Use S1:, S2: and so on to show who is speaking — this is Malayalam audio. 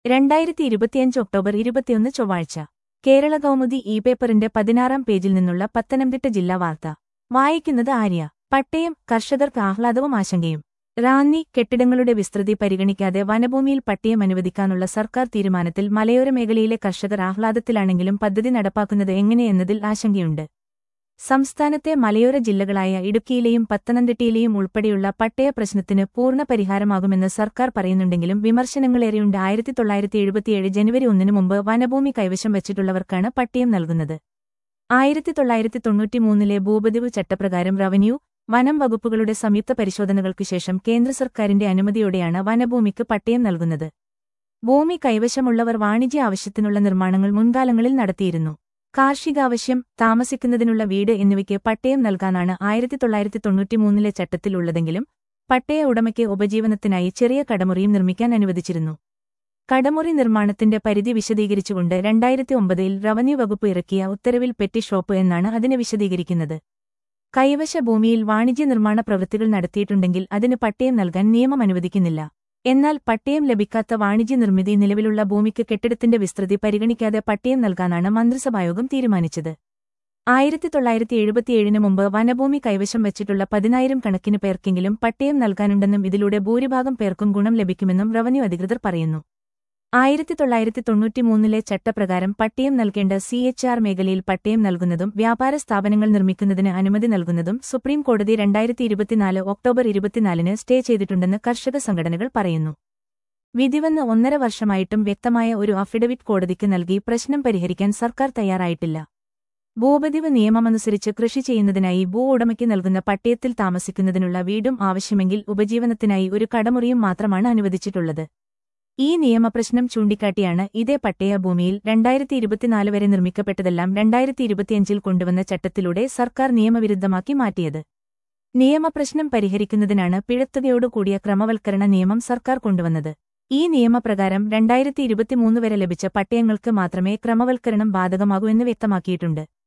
S1: രണ്ടായിരത്തി ഇരുപത്തിയഞ്ച് ഒക്ടോബർ ഇരുപത്തിയൊന്ന് ചൊവ്വാഴ്ച കേരള കൗമുദി ഇ പേപ്പറിന്റെ പതിനാറാം പേജിൽ നിന്നുള്ള പത്തനംതിട്ട ജില്ലാ വാർത്ത വായിക്കുന്നത് ആര്യ പട്ടയം കർഷകർക്ക് ആഹ്ലാദവും ആശങ്കയും റാന്നി കെട്ടിടങ്ങളുടെ വിസ്തൃതി പരിഗണിക്കാതെ വനഭൂമിയിൽ പട്ടയം അനുവദിക്കാനുള്ള സർക്കാർ തീരുമാനത്തിൽ മലയോര മേഖലയിലെ കർഷകർ ആഹ്ലാദത്തിലാണെങ്കിലും പദ്ധതി നടപ്പാക്കുന്നത് എങ്ങനെയെന്നതിൽ ആശങ്കയുണ്ട് സംസ്ഥാനത്തെ മലയോര ജില്ലകളായ ഇടുക്കിയിലെയും പത്തനംതിട്ടയിലെയും ഉൾപ്പെടെയുള്ള പട്ടയ പ്രശ്നത്തിന് പൂർണ്ണ പരിഹാരമാകുമെന്ന് സർക്കാർ പറയുന്നുണ്ടെങ്കിലും വിമർശനങ്ങളേറെയുണ്ട് ആയിരത്തി തൊള്ളായിരത്തി എഴുപത്തിയേഴ് ജനുവരി ഒന്നിനു മുമ്പ് വനഭൂമി കൈവശം വച്ചിട്ടുള്ളവർക്കാണ് പട്ടയം നൽകുന്നത് ആയിരത്തി തൊള്ളായിരത്തി തൊണ്ണൂറ്റിമൂന്നിലെ ഭൂപതിവ് ചട്ടപ്രകാരം റവന്യൂ വനം വകുപ്പുകളുടെ സംയുക്ത പരിശോധനകൾക്കു ശേഷം കേന്ദ്ര സർക്കാരിന്റെ അനുമതിയോടെയാണ് വനഭൂമിക്ക് പട്ടയം നൽകുന്നത് ഭൂമി കൈവശമുള്ളവർ വാണിജ്യ ആവശ്യത്തിനുള്ള നിർമ്മാണങ്ങൾ മുൻകാലങ്ങളിൽ നടത്തിയിരുന്നു കാർഷികാവശ്യം താമസിക്കുന്നതിനുള്ള വീട് എന്നിവയ്ക്ക് പട്ടയം നൽകാനാണ് ആയിരത്തി തൊള്ളായിരത്തി തൊണ്ണൂറ്റിമൂന്നിലെ ചട്ടത്തിലുള്ളതെങ്കിലും പട്ടയ ഉടമയ്ക്ക് ഉപജീവനത്തിനായി ചെറിയ കടമുറിയും നിർമ്മിക്കാൻ അനുവദിച്ചിരുന്നു കടമുറി നിർമ്മാണത്തിന്റെ പരിധി വിശദീകരിച്ചുകൊണ്ട് രണ്ടായിരത്തി ഒമ്പതിൽ റവന്യൂ വകുപ്പ് ഇറക്കിയ ഉത്തരവിൽ പെറ്റി ഷോപ്പ് എന്നാണ് അതിനെ വിശദീകരിക്കുന്നത് കൈവശ ഭൂമിയിൽ വാണിജ്യ നിർമ്മാണ പ്രവൃത്തികൾ നടത്തിയിട്ടുണ്ടെങ്കിൽ അതിന് പട്ടയം നൽകാൻ നിയമം അനുവദിക്കുന്നില്ല എന്നാൽ പട്ടയം ലഭിക്കാത്ത വാണിജ്യ നിർമ്മിതി നിലവിലുള്ള ഭൂമിക്ക് കെട്ടിടത്തിന്റെ വിസ്തൃതി പരിഗണിക്കാതെ പട്ടയം നൽകാനാണ് മന്ത്രിസഭായോഗം തീരുമാനിച്ചത് ആയിരത്തി തൊള്ളായിരത്തി എഴുപത്തിയേഴിന് മുമ്പ് വനഭൂമി കൈവശം വച്ചിട്ടുള്ള പതിനായിരം കണക്കിന് പേർക്കെങ്കിലും പട്ടയം നൽകാനുണ്ടെന്നും ഇതിലൂടെ ഭൂരിഭാഗം പേർക്കും ഗുണം ലഭിക്കുമെന്നും റവന്യൂ അധികൃതർ പറയുന്നു ആയിരത്തി തൊള്ളായിരത്തി തൊണ്ണൂറ്റിമൂന്നിലെ ചട്ടപ്രകാരം പട്ടയം നൽകേണ്ട സി എച്ച് ആർ മേഖലയിൽ പട്ടയം നൽകുന്നതും വ്യാപാര സ്ഥാപനങ്ങൾ നിർമ്മിക്കുന്നതിന് അനുമതി നൽകുന്നതും സുപ്രീം കോടതി രണ്ടായിരത്തി ഇരുപത്തിനാല് ഒക്ടോബർ ഇരുപത്തിനാലിന് സ്റ്റേ ചെയ്തിട്ടുണ്ടെന്ന് കർഷക സംഘടനകൾ പറയുന്നു വിധിവന്ന് ഒന്നര വർഷമായിട്ടും വ്യക്തമായ ഒരു അഫിഡവിറ്റ് കോടതിക്ക് നൽകി പ്രശ്നം പരിഹരിക്കാൻ സർക്കാർ തയ്യാറായിട്ടില്ല ഭൂപതിവ് നിയമമനുസരിച്ച് കൃഷി ചെയ്യുന്നതിനായി ഭൂ ഉടമയ്ക്ക് നൽകുന്ന പട്ടയത്തിൽ താമസിക്കുന്നതിനുള്ള വീടും ആവശ്യമെങ്കിൽ ഉപജീവനത്തിനായി ഒരു കടമുറിയും മാത്രമാണ് അനുവദിച്ചിട്ടുള്ളത് ഈ നിയമപ്രശ്നം ചൂണ്ടിക്കാട്ടിയാണ് ഇതേ പട്ടയ ഭൂമിയിൽ രണ്ടായിരത്തി ഇരുപത്തിനാല് വരെ നിർമ്മിക്കപ്പെട്ടതെല്ലാം രണ്ടായിരത്തി ഇരുപത്തിയഞ്ചിൽ കൊണ്ടുവന്ന ചട്ടത്തിലൂടെ സർക്കാർ നിയമവിരുദ്ധമാക്കി മാറ്റിയത് നിയമപ്രശ്നം പരിഹരിക്കുന്നതിനാണ് പിഴത്തുകയോടുകൂടിയ ക്രമവൽക്കരണ നിയമം സർക്കാർ കൊണ്ടുവന്നത് ഈ നിയമപ്രകാരം രണ്ടായിരത്തി ഇരുപത്തിമൂന്ന് വരെ ലഭിച്ച പട്ടയങ്ങൾക്ക് മാത്രമേ ക്രമവൽക്കരണം ബാധകമാകൂ എന്ന് വ്യക്തമാക്കിയിട്ടുണ്ട്